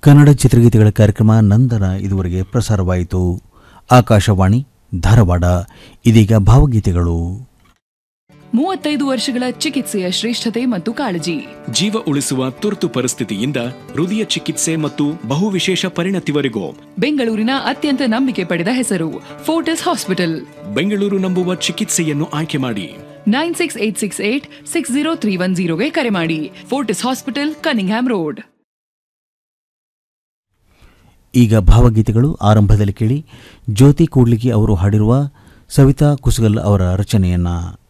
ಕನ್ನಡ ಚಿತ್ರಗೀತೆಗಳ ಕಾರ್ಯಕ್ರಮ ನಂದನ ಇದುವರೆಗೆ ಪ್ರಸಾರವಾಯಿತು ಆಕಾಶವಾಣಿ ಧಾರವಾಡ ಇದೀಗ ಭಾವಗೀತೆಗಳು ಮೂವತ್ತೈದು ವರ್ಷಗಳ ಚಿಕಿತ್ಸೆಯ ಶ್ರೇಷ್ಠತೆ ಮತ್ತು ಕಾಳಜಿ ಜೀವ ಉಳಿಸುವ ತುರ್ತು ಪರಿಸ್ಥಿತಿಯಿಂದ ಹೃದಯ ಚಿಕಿತ್ಸೆ ಮತ್ತು ಬಹುವಿಶೇಷ ಪರಿಣತಿವರೆಗೂ ಬೆಂಗಳೂರಿನ ಅತ್ಯಂತ ನಂಬಿಕೆ ಪಡೆದ ಹೆಸರು ಫೋರ್ಟಿಸ್ ಹಾಸ್ಪಿಟಲ್ ಬೆಂಗಳೂರು ನಂಬುವ ಚಿಕಿತ್ಸೆಯನ್ನು ಆಯ್ಕೆ ಮಾಡಿ nine six eight six eight six zero three one ಜೀರೋಗೆ ಕರೆ ಮಾಡಿ ಫೋರ್ಟಿಸ್ ಹಾಸ್ಪಿಟಲ್ ಕನಿಂಗ್ಹ್ಯಾಮ್ ರೋಡ್ ಈಗ ಭಾವಗೀತೆಗಳು ಆರಂಭದಲ್ಲಿ ಕೇಳಿ ಜ್ಯೋತಿ ಕೂಡ್ಲಿಗಿ ಅವರು ಹಾಡಿರುವ ಸವಿತಾ ಕುಸುಗಲ್ ಅವರ ರಚನೆಯನ್ನ